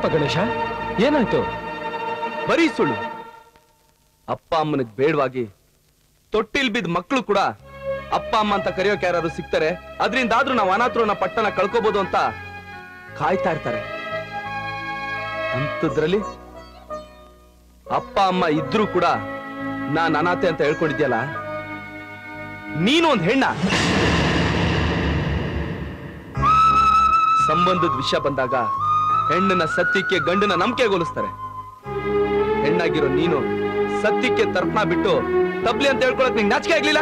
ಏನಪ್ಪ ಗಣೇಶ ಏನಾಯ್ತು ಬರೀ ಸುಳ್ಳು ಅಪ್ಪ ಅಮ್ಮನಿಗೆ ಬೇಡವಾಗಿ ತೊಟ್ಟಿಲ್ ಬಿದ್ದ ಮಕ್ಕಳು ಕೂಡ ಅಪ್ಪ ಅಮ್ಮ ಅಂತ ಕರೆಯೋಕೆ ಯಾರು ಸಿಗ್ತಾರೆ ಅದರಿಂದಾದ್ರೂ ನಾವು ಅನಾಥರನ್ನ ಪಟ್ಟಣ ಕಳ್ಕೋಬಹುದು ಅಂತ ಕಾಯ್ತಾ ಇರ್ತಾರೆ ಅಂಥದ್ರಲ್ಲಿ ಅಪ್ಪ ಅಮ್ಮ ಇದ್ರೂ ಕೂಡ ನಾನ್ ಅನಾಥೆ ಅಂತ ಹೇಳ್ಕೊಂಡಿದ್ಯಲ್ಲ ನೀನು ಒಂದ್ ಹೆಣ್ಣ ಸಂಬಂಧದ ವಿಷಯ ಬಂದಾಗ ಹೆಣ್ಣನ್ನ ಸತ್ಯಕ್ಕೆ ಗಂಡನ ನಂಬಿಕೆಗೊಲಿಸ್ತಾರೆ ಹೆಣ್ಣಾಗಿರೋ ನೀನು ಸತ್ಯಕ್ಕೆ ತರ್ಪಣ ಬಿಟ್ಟು ತಬ್ಲಿ ಅಂತ ಹೇಳ್ಕೊಳಕ್ ನಿಂಗೆ ನಾಚಿಕೆ ಆಗ್ಲಿಲ್ಲ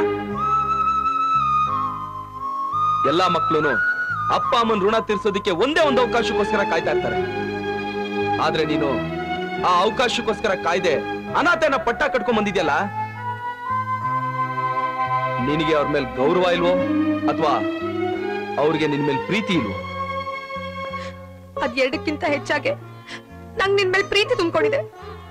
ಎಲ್ಲಾ ಮಕ್ಳುನು ಅಪ್ಪ ಅಮ್ಮನ್ ಋಣ ತೀರ್ಸೋದಿಕ್ಕೆ ಒಂದೇ ಒಂದು ಅವಕಾಶಕ್ಕೋಸ್ಕರ ಕಾಯ್ತಾ ಇರ್ತಾರೆ ಆದ್ರೆ ನೀನು ಆ ಅವಕಾಶಕ್ಕೋಸ್ಕರ ಕಾಯ್ದೆ ಅನಾಥನ ಪಟ್ಟ ಕಟ್ಕೊಂಡ್ ಬಂದಿದ್ಯಲ್ಲ ನಿನಗೆ ಅವ್ರ ಮೇಲೆ ಗೌರವ ಇಲ್ವೋ ಅಥವಾ ಅವ್ರಿಗೆ ನಿನ್ ಮೇಲೆ ಪ್ರೀತಿ ಇಲ್ವೋ ಅದ್ ಎರಡಕ್ಕಿಂತ ಹೆಚ್ಚಾಗೆ ನಂಗ್ ನಿನ್ ಮೇಲೆ ಪ್ರೀತಿ ತುಂಬಿಕೊಂಡಿದೆ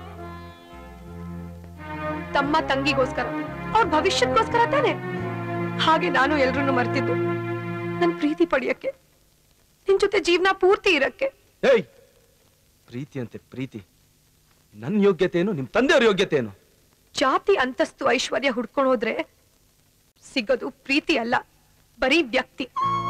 ತಮ್ಮ ತಂಗಿಗೋಸ್ಕರ ಅವ್ರ ಭವಿಷ್ಯಕ್ಕೋಸ್ಕರ ತಾನೆ ಹಾಗೆ ನಾನು ಎಲ್ರನ್ನೂ ಮರ್ತಿದ್ದು ನನ್ ಪ್ರೀತಿ ಪಡೆಯಕ್ಕೆ ನಿನ್ ಜೊತೆ ಜೀವನ ಪೂರ್ತಿ ಇರಕ್ಕೆ ಏಯ್ ಪ್ರೀತಿ ಅಂತೆ ಪ್ರೀತಿ ನನ್ ಯೋಗ್ಯತೆ ಏನು ನಿಮ್ ತಂದೆಯವ್ರ ಯೋಗ್ಯತೆ ಏನು ಜಾತಿ ಅಂತಸ್ತು ಐಶ್ವರ್ಯ ಹುಡ್ಕೊಂಡು ಹೋದ್ರೆ ಸಿಗೋದು ಪ್ರೀತಿ ಅಲ್ಲ ಬರೀ ವ್ಯಕ್ತಿ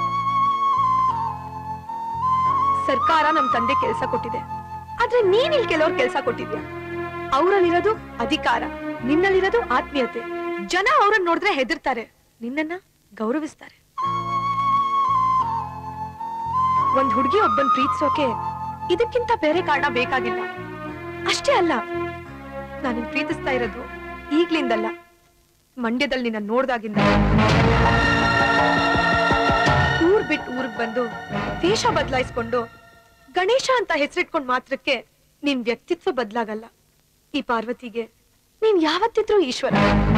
ಸರ್ಕಾರ ನಮ್ ತಂದೆ ಕೆಲಸ ಕೊಟ್ಟಿದೆ ಆದ್ರೆ ನೀನ್ ಇಲ್ಲಿ ಕೆಲವ್ರು ಕೆಲಸ ಕೊಟ್ಟಿದ್ಯಾ ಅವರಲ್ಲಿರೋದು ಅಧಿಕಾರ ನಿನ್ನಲ್ಲಿರೋದು ಆತ್ಮೀಯತೆ ಜನ ಅವ್ರನ್ನ ನೋಡಿದ್ರೆ ಹೆದರ್ತಾರೆ ನಿನ್ನನ್ನ ಗೌರವಿಸ್ತಾರೆ ಒಂದ್ ಹುಡುಗಿ ಒಬ್ಬನ್ ಪ್ರೀತಿಸೋಕೆ ಇದಕ್ಕಿಂತ ಬೇರೆ ಕಾರಣ ಬೇಕಾಗಿಲ್ಲ ಅಷ್ಟೇ ಅಲ್ಲ ನಾನು ಪ್ರೀತಿಸ್ತಾ ಇರೋದು ಈಗ್ಲಿಂದಲ್ಲ ಮಂಡ್ಯದಲ್ಲಿ ನಿನ್ನ ನೋಡ್ದಾಗಿಂದ ಊರ್ ಬಿಟ್ಟು ಊರ್ಗ್ ಬಂದು ವೇಷ ಬದಲಾಯಿಸ್ಕೊಂಡು ಗಣೇಶ ಅಂತ ಹೆಸರಿಟ್ಕೊಂಡ್ ಮಾತ್ರಕ್ಕೆ ನಿನ್ ವ್ಯಕ್ತಿತ್ವ ಬದಲಾಗಲ್ಲ ಈ ಪಾರ್ವತಿಗೆ ನೀನ್ ಯಾವತ್ತಿದ್ರೂ ಈಶ್ವರ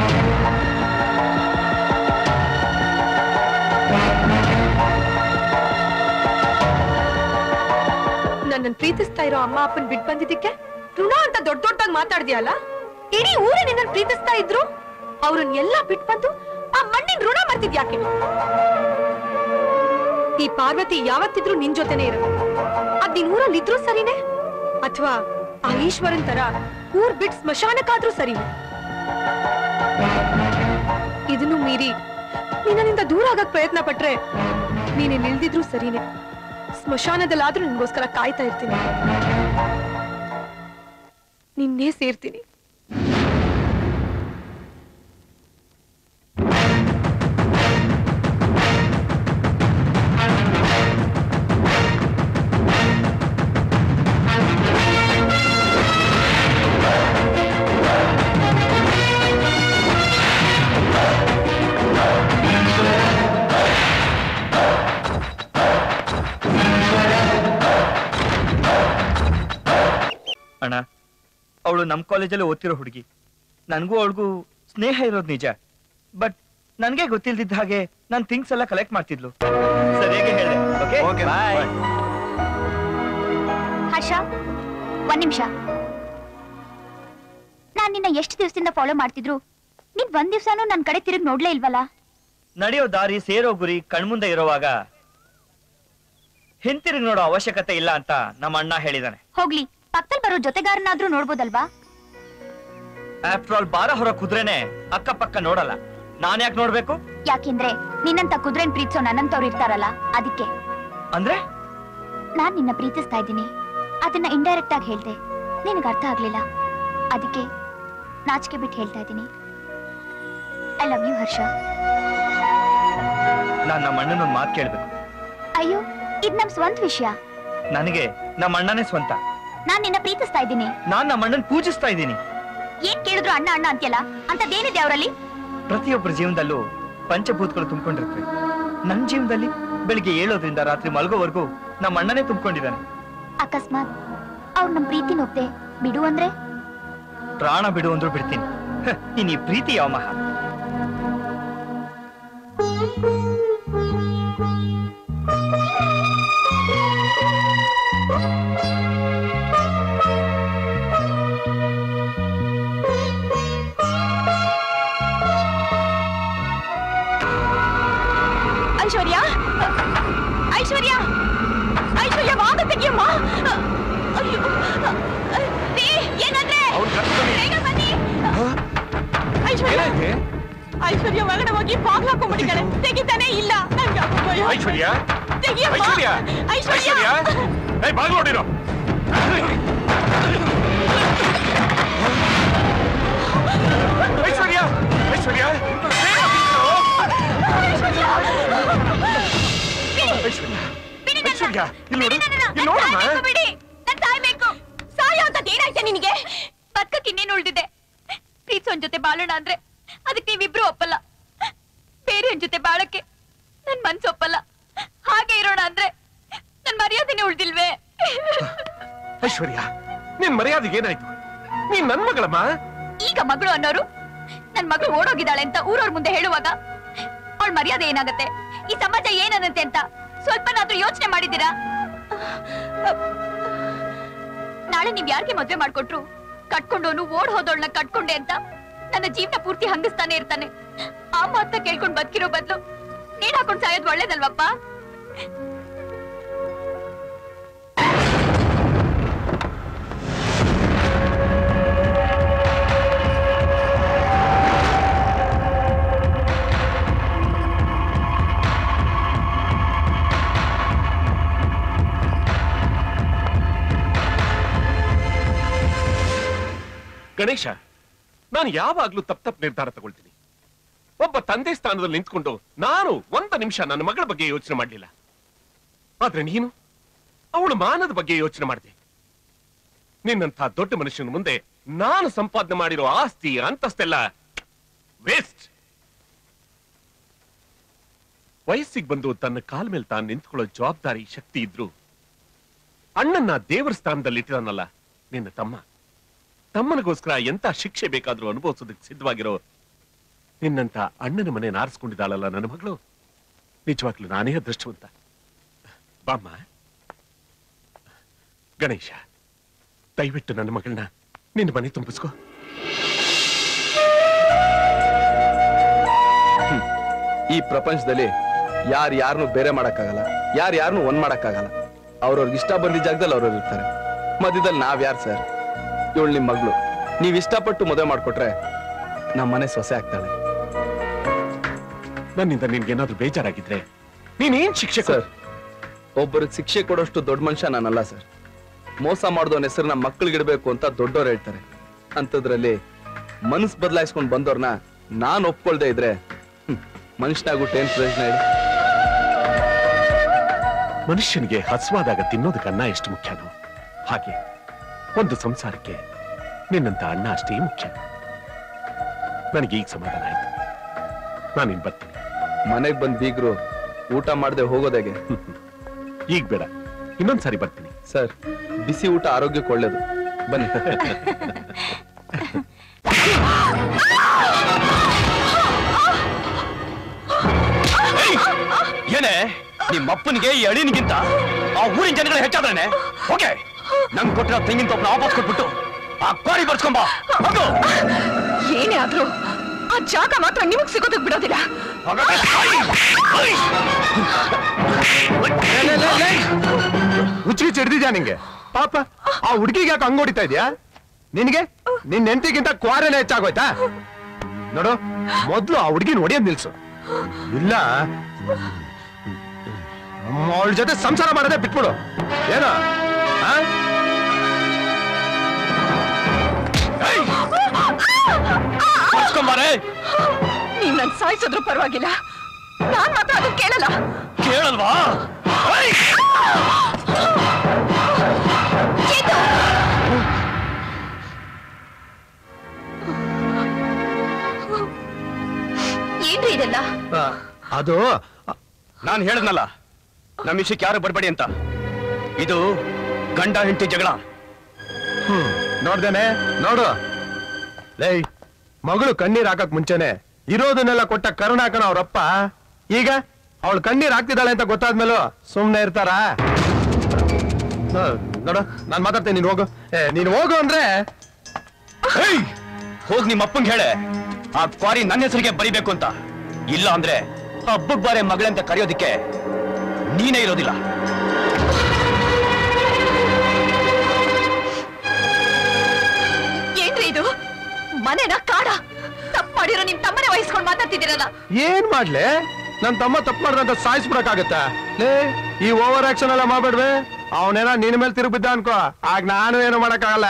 ನನ್ನನ್ ಪ್ರೀತಿಸ್ತಾ ಇರೋ ಅಮ್ಮ ಅಪ್ಪನ್ ಬಿಟ್ ಬಂದಿದ್ದಕ್ಕೆ ಋಣ ಅಂತ ದೊಡ್ಡ ದೊಡ್ಡದಾಗಿ ಮಾತಾಡ್ದಿಯಲ್ಲ ಇಡೀ ಊರೇ ನಿನ್ನ ಪ್ರೀತಿಸ್ತಾ ಇದ್ರು ಅವ್ರನ್ನ ಎಲ್ಲ ಬಿಟ್ ಬಂದು ಆ ಮಣ್ಣಿನ ಋಣ ಮರ್ತಿದ್ಯಾಕೆ ಈ ಪಾರ್ವತಿ ಯಾವತ್ತಿದ್ರೂ ನಿನ್ ಜೊತೆನೆ ಇರಲ್ಲ ಅದ್ ನಿನ್ ಊರಲ್ಲಿ ಇದ್ರೂ ಸರಿನೇ ಅಥವಾ ಆ ಈಶ್ವರನ್ ತರ ಊರ್ ಬಿಟ್ ಸ್ಮಶಾನಕ್ಕಾದ್ರೂ ಸರಿನೇ ಇದನ್ನು ಮೀರಿ ನಿನ್ನಿಂದ ದೂರ ಆಗಕ್ ಪ್ರಯತ್ನ ಪಟ್ರೆ ನೀನು ನಿಲ್ದಿದ್ರು ಸರಿನೇ ಸ್ಮಶಾನದಲ್ಲಾದ್ರೂ ನಿನ್ಗೋಸ್ಕರ ಕಾಯ್ತಾ ಇರ್ತೀನಿ ನಿನ್ನೇ ಸೇರ್ತೀನಿ ಅಣ್ಣ ಅವಳು ನಮ್ಮ ಕಾಲೇಜಲ್ಲಿ ಓದ್ತಿರೋ ಹುಡುಗಿ ನನಗೂ ಅವಳಿಗೂ ಸ್ನೇಹ ಇರೋದು ನಿಜ ಬಟ್ ನನಗೆ ಗೊತ್ತಿಲ್ದಿದ್ದ ಹಾಗೆ ನಾನು ಥಿಂಗ್ಸ್ ಎಲ್ಲ ಕಲೆಕ್ಟ್ ಮಾಡ್ತಿದ್ಲು ಸರಿಯಾಗಿ ಹೇಳಿದೆ ಓಕೆ ಬಾಯ್ ಹರ್ಷ ಒಂದ್ ನಿಮಿಷ ನಾನ್ ನಿನ್ನ ಎಷ್ಟು ದಿವಸದಿಂದ ಫಾಲೋ ಮಾಡ್ತಿದ್ರು ನೀನ್ ಒಂದ್ ದಿವ್ಸನೂ ನನ್ ಕಡೆ ತಿರುಗಿ ನೋಡ್ಲೇ ಇಲ್ವಲ್ಲ ನಡೆಯೋ ದಾರಿ ಸೇರೋ ಗುರಿ ಕಣ್ಮುಂದೆ ಇರುವಾಗ ಹಿಂತಿರುಗಿ ನೋಡೋ ಅವಶ್ಯಕತೆ ಇಲ್ಲ ಅಂತ ನಮ್ಮ ಅಣ್ಣ ಹೇಳಿದಾನೆ ಹೋಗ್ಲಿ ಪಕ್ಕದಲ್ಲಿ ಬರೋ ಜೊತೆಗಾರನಾದ್ರೂ ನೋಡ್ಬೋದಲ್ವಾ ಆಫ್ಟರ್ ಆಲ್ ಬಾರ ಹೊರ ಕುದ್ರೇನೆ ಅಕ್ಕಪಕ್ಕ ನೋಡಲ್ಲ ನಾನ್ ಯಾಕೆ ನೋಡ್ಬೇಕು ಯಾಕೆಂದ್ರೆ ನಿನ್ನಂತ ಕುದುರೆನ್ ಪ್ರೀತಿಸೋ ನನ್ನಂತವ್ರು ಇರ್ತಾರಲ್ಲ ಅದಕ್ಕೆ ಅಂದ್ರೆ ನಾನ್ ನಿನ್ನ ಪ್ರೀತಿಸ್ತಾ ಇದ್ದೀನಿ ಅದನ್ನ ಇಂಡೈರೆಕ್ಟ್ ಆಗಿ ಹೇಳ್ದೆ ನಿನಗೆ ಅರ್ಥ ಆಗ್ಲಿಲ್ಲ ಅದಕ್ಕೆ ನಾಚಿಕೆ ಬಿಟ್ಟು ಹೇಳ್ತಾ ಇದ್ದೀನಿ ಐ ಲವ್ ಯು ಹರ್ಷ ನಾನ್ ನಮ್ಮ ಅಣ್ಣನೊಂದು ಮಾತು ಕೇಳ್ಬೇಕು ಅಯ್ಯೋ ಇದ್ ನಮ್ ಸ್ವಂತ ವಿಷಯ ನನಗೆ ನಮ್ಮ ಅಣ್ಣನೇ ಸ್ವಂತ ನಾನ್ ನಿನ್ನ ಪ್ರೀತಿಸ್ತಾ ಇದ್ದೀನಿ ನಾನ್ ನಮ್ಮ ಅಣ್ಣನ್ ಪೂಜಿಸ್ತಾ ಇದ್ದೀನಿ ಏನ್ ಕೇಳಿದ್ರು ಅಣ್ಣ ಅಣ್ಣ ಅಂತ್ಯಲ್ಲ ಅಂತದೇನಿದೆ ಅವರಲ್ಲಿ ಪ್ರತಿಯೊಬ್ಬರ ಜೀವನದಲ್ಲೂ ಪಂಚಭೂತಗಳು ತುಂಬಿಕೊಂಡಿರ್ತವೆ ನನ್ನ ಜೀವನದಲ್ಲಿ ಬೆಳಿಗ್ಗೆ ಏಳೋದ್ರಿಂದ ರಾತ್ರಿ ಮಲಗೋವರೆಗೂ ನಮ್ಮ ಅಣ್ಣನೇ ತುಂಬಿಕೊಂಡಿದ್ದಾನೆ ಅಕಸ್ಮಾತ್ ಅವ್ರು ನಮ್ ಪ್ರೀತಿ ಒಪ್ದೆ ಬಿಡು ಅಂದ್ರೆ ಪ್ರಾಣ ಬಿಡು ಅಂದ್ರೂ ಬಿಡ್ತೀನಿ ಹ, ನೀನ್ ಈ ಪ್ರೀತಿ ಯಾವ ಮಹಾ ಐಶ್ವರ್ಯ ಐಶ್ವರ್ಯ ಐಶ್ವರ್ಯ ವಾದ ತೆಗಿಯಮ್ಮ ಅಯ್ಯೋ ಐಶ್ವರ್ಯ ಐಶ್ವರ್ಯ ಐಶ್ವರ್ಯ ಏ ಬಾಗಿಲು ನೋಡಿರೋ ಐಶ್ವರ್ಯ ಐಶ್ವರ್ಯ ಐಶ್ವರ್ಯ ಐಶ್ವರ್ಯ ಇಲ್ಲಿ ನೋಡು ಇಲ್ಲಿ ನೋಡಮ್ಮ ಬಿಡಿ ನನ್ ಸಾಯ್ಬೇಕು ಸಾಯೋ ಅಂತ ಏನಾಯ್ತಾ ನಿನಗೆ ಬದುಕಕ್ಕೆ ಇನ್ನೇನು ಉಳ್ದಿದೆ ಪ್ರೀತಿಸೋನ್ ಜೊತೆ ಬಾಳೋಣ ಅಂದ್ರೆ ಅದಕ್ಕೆ ನೀವಿಬ್ರು ಒಪ್ಪಲ್ಲ ಬೇರೆಯವ್ರ ಜೊತೆ ಬಾಳಕ್ಕೆ ನನ್ ಮನ್ಸು ಒಪ್ಪಲ್ಲ ಹಾಗೆ ಇರೋಣ ಅಂದ್ರೆ ನನ್ ಮರ್ಯಾದೆನೆ ಉಳ್ದಿಲ್ವೇ ಐಶ್ವರ್ಯ ನಿನ್ ಮರ್ಯಾದೆಗೆ ಏನಾಯ್ತು ನೀನ್ ನನ್ ಮಗಳಮ್ಮ ಈಗ ಮಗಳು ಅನ್ನೋರು ನನ್ ಮಗಳು ಓಡೋಗಿದ್ದಾಳೆ ಅಂತ ಊರವ್ರ ಮುಂದೆ ಹೇಳುವಾಗ ಅವಳ ಮರ್ಯಾದೆ ಏನಾಗತ್ತೆ ಈ ಸಮಾಜ ಏನನ್ನತ್ತೆ ಅಂತ ಸ್ವಲ್ಪನಾದ್ರೂ ಯೋಚನೆ ಮಾಡಿದ್ದೀರಾ ನಾಳೆ ನೀವ್ ಯಾರಿಗೆ ಮದ್ವೆ ಮಾಡ್ಕೊಟ್ರು ಕಟ್ಕೊಂಡವನು ಓಡ್ ಹೋದವಳನ್ನ ಕಟ್ಕೊಂಡೆ ಅಂತ ನನ್ನ ಜೀವನ ಪೂರ್ತಿ ಹಂಗಿಸ್ತಾನೆ ಇರ್ತಾನೆ ಆ ಮಾತ ಕೇಳ್ಕೊಂಡ್ ಬದುಕಿರೋ ಬದ್ಲು ನೀನ್ ಹಾಕೊಂಡ್ ಸಾಯೋದ್ ಒಳ್ಳೇದಲ್ವಪ್ಪ ಗಣೇಶ ನಾನು ಯಾವಾಗ್ಲೂ ತಪ್ಪ ತಪ್ಪು ನಿರ್ಧಾರ ತಗೊಳ್ತೀನಿ ಒಬ್ಬ ತಂದೆ ಸ್ಥಾನದಲ್ಲಿ ನಿಂತ್ಕೊಂಡು ನಾನು ಒಂದು ನಿಮಿಷ ನನ್ನ ಮಗಳ ಬಗ್ಗೆ ಯೋಚನೆ ಮಾಡಲಿಲ್ಲ ಆದ್ರೆ ನೀನು ಅವಳು ಮಾನದ ಬಗ್ಗೆ ಯೋಚನೆ ಮಾಡಿದೆ ನಿನ್ನಂಥ ದೊಡ್ಡ ಮನುಷ್ಯನ ಮುಂದೆ ನಾನು ಸಂಪಾದನೆ ಮಾಡಿರೋ ಆಸ್ತಿ ಅಂತಸ್ತೆಲ್ಲ ವೇಸ್ಟ್ ವಯಸ್ಸಿಗೆ ಬಂದು ತನ್ನ ಕಾಲ ಮೇಲೆ ತಾನು ನಿಂತ್ಕೊಳ್ಳೋ ಜವಾಬ್ದಾರಿ ಶಕ್ತಿ ಇದ್ರು ಅಣ್ಣನ್ನ ದೇವರ ಸ್ಥಾನದಲ್ಲಿ ಇಟ್ಟಿದಾನಲ್ಲ ನಿನ್ನ ತಮ್ಮ ತಮ್ಮನಿಗೋಸ್ಕರ ಎಂತ ಶಿಕ್ಷೆ ಬೇಕಾದ್ರೂ ಅನುಭವಿಸೋದಕ್ಕೆ ಸಿದ್ಧವಾಗಿರೋ ನಿನ್ನಂತ ಅಣ್ಣನ ಮನೆ ನಾರಿಸ್ಕೊಂಡಿದ್ದಾಳಲ್ಲ ನನ್ನ ಮಗಳು ನಿಜವಾಗ್ಲೂ ನಾನೇ ಅದೃಷ್ಟವಂತ ಬಾಮ್ಮ ಗಣೇಶ ದಯವಿಟ್ಟು ನನ್ನ ಮಗಳನ್ನ ನಿನ್ನ ಮನೆ ತುಂಬಿಸ್ಕೋ ಈ ಪ್ರಪಂಚದಲ್ಲಿ ಯಾರು ಯಾರನ್ನು ಬೇರೆ ಮಾಡಕ್ಕಾಗಲ್ಲ ಯಾರು ಯಾರನ್ನು ಒಂದ್ ಮಾಡಕ್ಕಾಗಲ್ಲ ಅವ್ರವ್ರಿಗೆ ಇಷ್ಟ ಬಂದಿದ್ದ ಜಾಗದಲ್ಲಿ ಅವ್ರವ್ರು ಇರ್ತಾರೆ ಮಧ್ಯದಲ್ಲಿ ನಾವ್ ಯಾರು ಸರ್ ಇವಳು ನಿಮ್ ಮಗಳು ನೀವ್ ಇಷ್ಟಪಟ್ಟು ಮದುವೆ ಮಾಡ್ಕೊಟ್ರೆ ನಮ್ಮ ಮನೆ ಸೊಸೆ ಆಗ್ತಾಳೆ ನನ್ನಿಂದ ನಿನ್ಗೇನಾದ್ರೂ ಬೇಜಾರಾಗಿದ್ರೆ ನೀನೇನ್ ಶಿಕ್ಷೆ ಸರ್ ಒಬ್ಬರಿಗೆ ಶಿಕ್ಷೆ ಕೊಡೋಷ್ಟು ದೊಡ್ಡ ಮನುಷ್ಯ ನಾನಲ್ಲ ಸರ್ ಮೋಸ ಮಾಡ್ದವನ ಹೆಸರನ್ನ ಮಕ್ಕಳಿಗಿಡ್ಬೇಕು ಅಂತ ದೊಡ್ಡವ್ರು ಹೇಳ್ತಾರೆ ಅಂಥದ್ರಲ್ಲಿ ಮನಸ್ ಬದಲಾಯಿಸ್ಕೊಂಡು ಬಂದವ್ರನ್ನ ನಾನ್ ಒಪ್ಕೊಳ್ದೆ ಇದ್ರೆ ಹ್ಮ್, ಮನುಷ್ಯನಾಗ್ಬಿಟ್ಟು ಏನ್ ಪ್ರಯೋಜನ ಹೇಳಿ ಮನುಷ್ಯನಿಗೆ ಹಸುವಾದಾಗ ತಿನ್ನೋದಕ್ಕೆ ಅನ್ನ ಎಷ್ಟು ಮುಖ್ಯನೋ ಹಾಗೆ ಒಂದು ಸಂಸಾರಕ್ಕೆ ನಿನ್ನಂತ ಅಣ್ಣ ಅಷ್ಟೇ ಮುಖ್ಯ ನನಗೆ ಈಗ ಸಮಾಧಾನ ಆಯ್ತು ನಾನಿನ್ ಬರ್ತೀನಿ ಮನೆಗ್ ಬಂದ್ ಬೀಗ್ರು ಊಟ ಮಾಡದೆ ಹೋಗೋದಾಗೆ ಈಗ ಬೇಡ ಇನ್ನೊಂದ್ಸಾರಿ ಬರ್ತೀನಿ ಸರ್ ಬಿಸಿ ಊಟ ಆರೋಗ್ಯಕ್ಕೆ ಒಳ್ಳೇದು ಬನ್ನಿ ಏನೇ ನಿಮ್ಮ ಅಪ್ಪನಿಗೆ ಈ ಅಳಿನಿಗಿಂತ ಆ ಊರಿನ ಜನಗಳ ಹೆಚ್ಚಾದ್ರೆ ಓಕೆ ನಂಗೆ ಕೊಟ್ಟಿರೋ ತೆಂಗಿನ ತಪ್ಪನ ವಾಪಸ್ ಕೊಟ್ಬಿಟ್ಟು ಆ ಕೋರಿ ಬರ್ಸ್ಕೊಂಬ ಹೋಗು ಏನೇ ಆದ್ರೂ ಆ ಜಾಗ ಮಾತ್ರ ನಿಮಗ್ ಸಿಗೋದಕ್ ಬಿಡೋದಿಲ್ಲ ಹುಚ್ಚಿ ಚಿಡ್ದಿದ್ಯಾ ನಿಂಗೆ ಪಾಪ ಆ ಹುಡುಗಿಗೆ ಯಾಕೆ ಹಂಗ್ ಹೊಡಿತಾ ಇದ್ಯಾ ನಿನ್ಗೆ ನಿನ್ ನೆಂಟಿಗಿಂತ ಕ್ವಾರೇನೆ ಹೆಚ್ಚಾಗೋಯ್ತಾ ನೋಡು ಮೊದ್ಲು ಆ ಹುಡುಗಿನ ಹೊಡಿಯೋದ್ ನಿಲ್ಸು ಇಲ್ಲ ಅವಳ ಜೊತೆ ಸಂಸಾರ ಮಾಡೋದೇ ಬಿಟ್ಬಿಡು ಏನೋ ಆ? ಬರ್ಸ್ಕೊಂಬಾರೆ ನೀವ್ ನನ್ ಸಾಯಿಸಿದ್ರು ಪರವಾಗಿಲ್ಲ ನಾನ್ ಮಾತ್ರ ಅದನ್ನ ಕೇಳಲ್ಲ ಕೇಳಲ್ವಾ ಏಯ್! ಏನ್ರಿ ಇದೆಲ್ಲ ಆ, ಅದು ನಾನ್ ಹೇಳದ್ನಲ್ಲ ನಮ್ಮ ವಿಷಯಕ್ಕೆ ಯಾರು ಬರಬೇಡಿ ಅಂತ ಇದು ಗಂಡ ಹೆಂಡತಿ ಜಗಳ ಹ್ಮ್, ನೋಡ್ದೇನೆ ನೋಡು ಲೈ ಮಗಳು ಕಣ್ಣೀರ್ ಹಾಕಕ್ ಮುಂಚೆನೆ ಇರೋದನ್ನೆಲ್ಲ ಕೊಟ್ಟ ಕರುಣಾಕಣ ಅವ್ರಪ್ಪ ಈಗ ಅವಳು ಕಣ್ಣೀರ್ ಹಾಕ್ತಿದ್ದಾಳೆ ಅಂತ ಗೊತ್ತಾದ್ಮೇಲೂ ಸುಮ್ನೆ ಇರ್ತಾರ ನೋಡು ನಾನ್ ಮಾತಾಡ್ತೇನೆ ನೀನ್ ಹೋಗು ಏ ನೀನ್ ಹೋಗು ಅಂದ್ರೆ ಏಯ್! ಹೋಗ್ ನಿಮ್ಮ ಅಪ್ಪಂಗೆ ಹೇಳೆ ಆ ಕ್ವಾರಿ ನನ್ನ ಹೆಸರಿಗೆ ಬರಿಬೇಕು ಅಂತ ಇಲ್ಲ ಅಂದ್ರೆ ಹಬ್ಬಕ್ ಬಾರೆ ಮಗಳಂತ ಕರೆಯೋದಿಕ್ಕೆ ನೀನೇ ಇರೋದಿಲ್ಲ ಏನ್ರಿ ಇದು ಮನೆನ ಕಾಡ ತಪ್ಪು ಮಾಡಿರೋ ನಿಮ್ ತಮ್ಮನೆ ವಹಿಸ್ಕೊಂಡ್ ಮಾತಾಡ್ತಿದ್ದೀರಲ್ಲ ಏನ್ ಮಾಡ್ಲೆ ನನ್ ತಮ್ಮ ತಪ್ಪು ಮಾಡ್ದಂತ ಸಾಯಿಸ್ಬಿಡಕ್ಕಾಗತ್ತ ಲೇ ಈ ಓವರ್ ಆಕ್ಷನ್ ಎಲ್ಲ ಮಾಡ್ಬೇಡ್ವೆ ಅವನೇನ ನಿನ್ ಮೇಲೆ ತಿರುಗಿ ಬಿದ್ದ ಅನ್ಕೋ ಆಗ ನಾನು ಏನು ಮಾಡಕ್ಕಾಗಲ್ಲ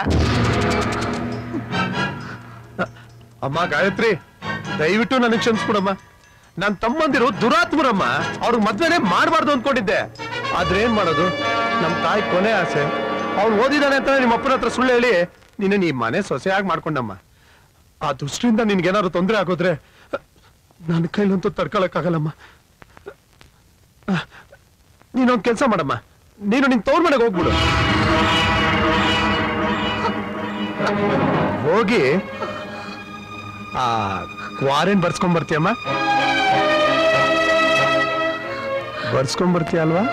ಅಮ್ಮ ಗಾಯತ್ರಿ ದಯವಿಟ್ಟು ನನಗೆ ಕ್ಷಮಿಸ್ಬಿಡಮ್ಮ ನನ್ ತಮ್ಮಂದಿರು ದುರಾತ್ಮರಮ್ಮ ಅವ್ರಿಗೆ ಮದ್ವೆನೆ ಮಾಡಬಾರ್ದು ಅನ್ಕೊಂಡಿದ್ದೆ ಆದ್ರೆ ಏನ್ ಮಾಡೋದು ನಮ್ ತಾಯಿ ಕೊನೆ ಆಸೆ ಅವ್ನು ಓದಿದಾನೆ ಅಂತ ನಿಮ್ಮ ಅಪ್ಪನ ಹತ್ರ ಸುಳ್ಳು ಹೇಳಿ ನಿನ್ನ ಈ ಮನೆ ಸೊಸೆಯಾಗಿ ಮಾಡ್ಕೊಂಡಮ್ಮ ಆ ದೃಷ್ಟಿಯಿಂದ ನಿನ್ಗೇನಾದ್ರು ತೊಂದರೆ ಆಗೋದ್ರೆ ನನ್ನ ಕೈಲಂತೂ ತಡ್ಕೊಳಕ್ಕಾಗಲ್ಲಮ್ಮ ನೀನೊಂದ್ ಕೆಲಸ ಮಾಡಮ್ಮ ನೀನು ನಿನ್ ತವ್ರ ಮನೆಗೆ ಹೋಗ್ಬಿಡು ಹೋಗಿ ಆ ಕ್ವಾರೇನ್ ಬರ್ಸ್ಕೊಂಡ್ ಬರ್ತೀಯಮ್ಮ ಬರ್ಸ್ಕೊಂಡ್ ಬರ್ತೀಯ ಅಲ್ವಾ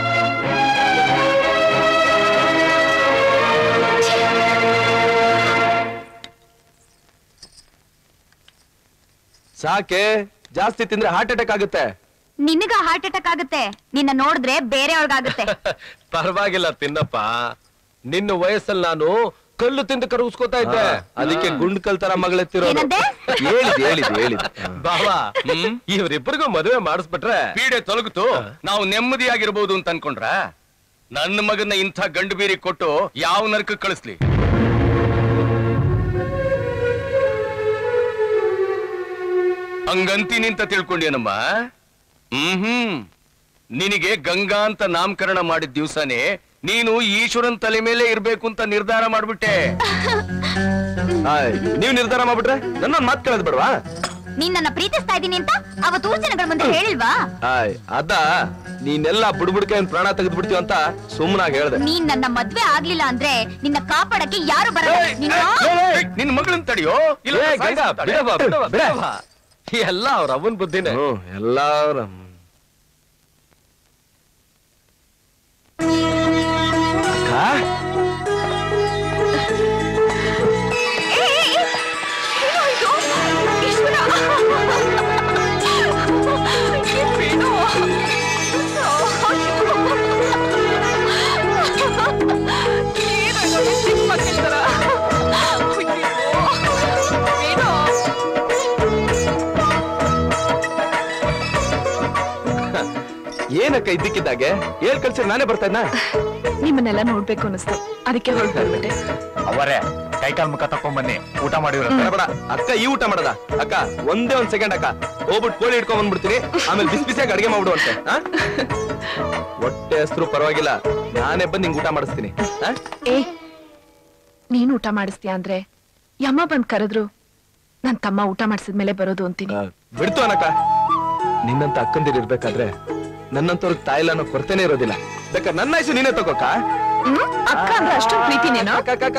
ಸಾಕೆ ಜಾಸ್ತಿ ತಿಂದ್ರೆ ಹಾರ್ಟ್ ಅಟ್ಯಾಕ್ ಆಗುತ್ತೆ ನಿನಗ ಹಾರ್ಟ್ ಅಟ್ಯಾಕ್ ಆಗುತ್ತೆ ನಿನ್ನ ನೋಡಿದ್ರೆ ಬೇರೆಯವ್ರಿಗಾಗುತ್ತೆ ಪರವಾಗಿಲ್ಲ ತಿನ್ನಪ್ಪ ನಿನ್ನ ವಯಸ್ಸಲ್ಲಿ ನಾನು ಕಲ್ಲು ತಿಂದು ಕರಗಿಸ್ಕೋತಾ ಇದ್ದೆ ಅದಕ್ಕೆ ಗುಂಡ್ ಕಲ್ ತರ ಮಗಳೆತ್ತಿರೋದು ಏನಂದೆ? ಹೇಳಿದ್ ಹೇಳಿದ್ ಹೇಳಿದ್ ಬಾವಾ ಇವರಿಬ್ಬರಿಗೂ ಮದುವೆ ಮಾಡಿಸ್ಬಿಟ್ರೆ ಪೀಡೆ ತೊಲಗಿತು ನಾವು ನೆಮ್ಮದಿಯಾಗಿರ್ಬೋದು ಅಂತ ಅನ್ಕೊಂಡ್ರ ನನ್ನ ಮಗನ ಇಂಥ ಗಂಡು ಬೀರಿ ಕೊಟ್ಟು ಯಾವ ನರಕ ಕಳಿಸ್ಲಿ ಹಂಗಂತೀನಿ ಅಂತ ತಿಳ್ಕೊಂಡೇನಮ್ಮ ಹ್ಮ್ ಹ್ಮ್ ನಿನಗೆ ಗಂಗಾ ಅಂತ ನಾಮಕರಣ ಮಾಡಿದ ದಿವ್ಸನೇ ನೀನು ಈಶ್ವರನ್ ತಲೆ ಮೇಲೆ ಇರ್ಬೇಕು ಅಂತ ನಿರ್ಧಾರ ಮಾಡ್ಬಿಟ್ಟೆ ಆಯ್, ನೀವ್ ನಿರ್ಧಾರ ಮಾಡ್ಬಿಟ್ರೆ ನನ್ನೊಂದ್ ಮಾತ್ ಕೇಳೋದ್ ಬೇಡವಾ ನೀನ್ ನನ್ನ ಪ್ರೀತಿಸ್ತಾ ಇದ್ದೀನಿ ಅಂತ ಅವತ್ತು ಊರ್ ಜನಗಳ ಮುಂದೆ ಹೇಳಿಲ್ವಾ ಆಯ್ ಅದ ನೀನೆಲ್ಲ ಬುಡ್ಬುಡ್ಕೆ ಒಂದ್ ಪ್ರಾಣ ತೆಗೆದು ಬಿಡ್ತೀವ ಅಂತ ಸುಮ್ಮನಾಗಿ ಹೇಳ್ದೆ ನೀನ್ ನನ್ನ ಮದ್ವೆ ಆಗ್ಲಿಲ್ಲ ಅಂದ್ರೆ ನಿನ್ನ ಕಾಪಾಡಕ್ಕೆ ಯಾರು ಬರಲ್ಲ ನೀನು ನಿನ್ ಮಗಳನ್ ತಡಿಯೋ ಇಲ್ಲ ಏ, ಗಂಗಾ, ಸಾಯಿಸ್ಬಿಡ್ತಾಳೆ. ಬಿಡವ್ವ, ಬಿಡವ್ವ, ಬಿಡ. ಬಿಡವ್ವ. ಎಲ್ಲ ಅವ್ರ ಅವನ್ ಬುದ್ಧಿನೇ ಹ್ಮ್ ಎಲ್ಲಾರ ಏನಕ್ಕ ಇದ್ದಕ್ಕಿದ್ದಾಗೆ ಹೇಳ್ ಕಳ್ಸಿ ನಾನೇ ಬರ್ತಾ ಇದ್ನ ನಿಮ್ಮನ್ನೆಲ್ಲ ನೋಡ್ಬೇಕು ಅನಿಸ್ತು ಅದಕ್ಕೆ ಹೊರಟು ಬಂದ್ಬಿಟ್ಟೆ ಅವರೇ ಕೈಕಾಲ್ ಮುಖ ತಕೊಂಡ್ ಊಟ ಮಾಡಿವ್ರ ಬೇಡ ಬೇಡ ಅಕ್ಕ ಈ ಊಟ ಮಾಡದ ಅಕ್ಕ ಒಂದೇ ಒಂದ್ ಸೆಕೆಂಡ್ ಅಕ್ಕ ಹೋಗ್ಬಿಟ್ಟು ಕೋಳಿ ಇಟ್ಕೊಂಡ್ ಬಂದ್ಬಿಡ್ತೀನಿ ಆಮೇಲೆ ಬಿಸಿ ಬಿಸಿಯಾಗಿ ಅಡಿಗೆ ಮಾಡ್ಬಿಡುವಂತೆ ಆ? ಹೊಟ್ಟೆ ಹೆಸರು ಪರವಾಗಿಲ್ಲ ನಾನೇ ಬಂದು ನಿಂಗೆ ಊಟ ಮಾಡಿಸ್ತೀನಿ ಆ? ಏ ನೀನ್ ಊಟ ಮಾಡಿಸ್ತೀಯ ಅಂದ್ರೆ ಯಮ್ಮ ಬಂದ್ ಕರೆದ್ರು ನನ್ ತಮ್ಮ ಊಟ ಮಾಡಿಸಿದ್ಮೇಲೆ ಬರೋದು ಅಂತೀನಿ ಆ, ಬಿಡ್ತು ಅನಕ್ಕ ನಿನ್ನಂತ ಅಕ್ಕಂದಿರ್ ಇರ್ಬೇಕಾದ್ರೆ ನನ್ನಂತವ್ರಿಗೆ ತಾಯಿಲ್ಲ ಅನ್ನೋ ಕೊರತೆನೇ ಇರೋದಿಲ್ಲ ಬೇಕಾದ್ರೆ ನನ್ನ ಹೆಸರು ನೀನೇ ತಗೋಕ ಹ್ಮ್? ಅಕ್ಕ ಅಂದ್ರೆ ಅಷ್ಟೊಂದು ಪ್ರೀತಿನೇನೋ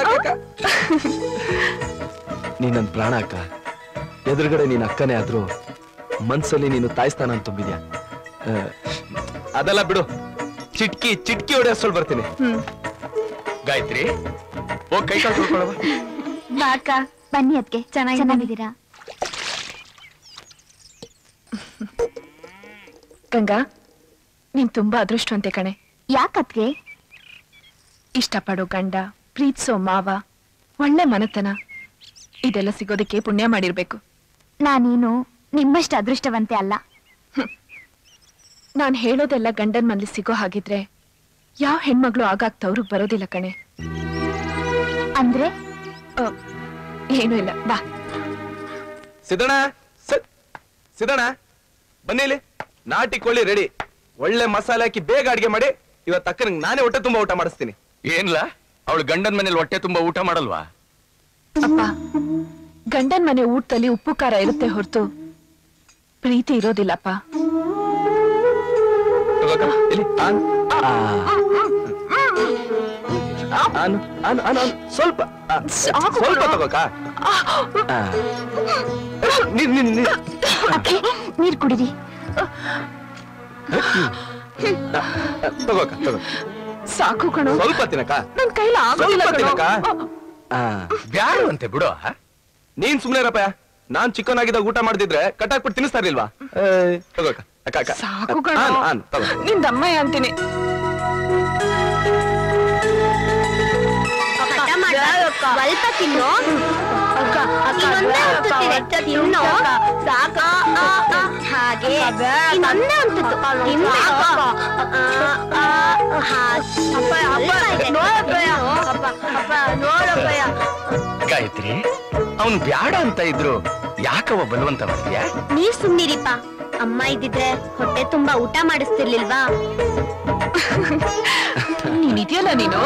ನೀನ್ ನನ್ ಪ್ರಾಣ ಅಕ್ಕ ಎದುರುಗಡೆ ನೀನ್ ಅಕ್ಕನೇ ಆದ್ರೂ ಮನ್ಸಲ್ಲಿ ನೀನು ತಾಯಿ ಸ್ಥಾನ ಅಂತ ತುಂಬಿದ್ಯಾ ಆ, ಅದೆಲ್ಲ ಬಿಡು ಚಿಟ್ಕಿ ಚಿಟ್ಕಿ ಹೊಡೆ ಅಷ್ಟೊಳ್ ಬರ್ತೀನಿ ಗಾಯತ್ರಿ ಹೋಗ್ ಕೈ ಕಾಲು ತೊಳ್ಕೊಳವ ಬಾಕ ಬನ್ನಿ ಅದಕ್ಕೆ ಚೆನ್ನಾಗಿದ್ದೀರಾ ಗಂಗಾ ನೀನ್ ತುಂಬಾ ಅದೃಷ್ಟವಂತೆ ಕಣೆ ಯಾಕತ್ಗೆ ಇಷ್ಟಪಡೋ ಗಂಡ ಪ್ರೀತಿಸೋ ಮಾವ ಒಳ್ಳೆ ಮನತನ ಇದೆಲ್ಲ ಸಿಗೋದಕ್ಕೆ ಪುಣ್ಯ ಮಾಡಿರ್ಬೇಕು ನಾನೀನು ನಿಮ್ಮಷ್ಟು ಅದೃಷ್ಟವಂತೆ ಅಲ್ಲ ನಾನ್ ಹೇಳೋದೆಲ್ಲ ಗಂಡನ್ ಮನ್ಲಿ ಸಿಗೋ ಹಾಗಿದ್ರೆ ಯಾವ ಹೆಣ್ಮಗಳು ಆಗಾಗ್ ತವ್ರಿಗೆ ಬರೋದಿಲ್ಲ ಕಣೆ ಅಂದ್ರೆ ಅ, ಏನೂ ಇಲ್ಲ ಬಾ ಸಿದಣ ಸಿದಣ ಬನ್ನಿ ಇಲ್ಲಿ ನಾಟಿ ಕೋಳಿ ರೆಡಿ ಒಳ್ಳೆ ಮಸಾಲೆ ಹಾಕಿ ಬೇಗ ಅಡಿಗೆ ಮಾಡಿ ಇವತ್ತು ಅಕ್ಕನಿಗೆ ನಾನೇ ಹೊಟ್ಟೆ ತುಂಬಾ ಊಟ ಮಾಡಿಸ್ತೀನಿ ಏನ್ಲಾ ಅವಳು ಗಂಡನ್ ಮನೇಲಿ ಹೊಟ್ಟೆ ತುಂಬಾ ಊಟ ಮಾಡಲ್ವಾ ಅಪ್ಪ ಗಂಡನ್ ಮನೆ ಊಟದಲ್ಲಿ ಉಪ್ಪು ಖಾರ ಇರುತ್ತೆ ಹೊರತು ಪ್ರೀತಿ ಇರೋದಿಲ್ಲಪ್ಪ ತಗೋಕ, ಇಲ್ಲಿ ಆನ್. ಆ. ಆನು, ಆನು, ಆನು, ಆನು. ಸ್ವಲ್ಪ ಆ, ಸಾಕು ಸ್ವಲ್ಪ ಕಣೋ. ತಗೋಕ ಆ. ನೀರ್ ನೀರ್ ನೀರ್ ಅಕ್ಕೆ ನೀರ್ ಕುಡಿರಿ ತಗೋಕ ತಗೋ ಸಾಕು ಕಣೋ ಸ್ವಲ್ಪ ತಿನ್ನಕ ನನ್ ಕೈಲ ಆಗೋದಿಲ್ಲ ಸ್ವಲ್ಪ ಕಣೋ. ತಿನ್ನಕ ಆ. ಬ್ಯಾಡವಂತೆ ಬಿಡು ಆ? ನೀನ್ ಸುಮ್ನೆ ಇರಪ್ಪ ನಾನ್ ಚಿಕ್ಕವನಾಗಿದ್ದಾಗ ಊಟ ಮಾಡ್ದಿದ್ರೆ ಕಟ್ಟಾಕ್ಬಿಟ್ಟು ತಿನ್ನಿಸ್ತಾ ಇರ್ಲಿಲ್ವಾ ಏ, ತಗೋಕ ಅಕ್ಕ ಅಕ್ಕ ಸಾಕು ಕಣೋ ಆನ್, ಆನ್, ತಗೋ ನಿನ್ ದಮ್ಮಯ್ಯ ಅಂತೀನಿ ಸ್ವಲ್ಪ ತಿನ್ನು ಇನ್ನೊಂದೇ ಹೊತ್ತುತ್ತಿದೆ ತಿನ್ನು ಸಾಕ ಹಾಗೆ ಇನ್ನೊಂದೇ ಹೊತ್ತುತ್ತು ತಿನ್ಬೇಕು ಆ, ಆ, ಹಾಗೆ. ಗಾಯತ್ರಿ ಅವನ್ ಬ್ಯಾಡ ಅಂತ ಇದ್ರು ಯಾಕವ ಬಲವಂತ ಮಾಡ್ತೀಯಾ ನೀವ್ ಸುಮ್ನಿರಿಪ್ಪ ಅಮ್ಮ ಇದ್ದಿದ್ರೆ ಹೊಟ್ಟೆ ತುಂಬಾ ಊಟ ಮಾಡಿಸ್ತಿರ್ಲಿಲ್ವಾ ನೀನಿದೆಯಲ್ಲ ನೀನು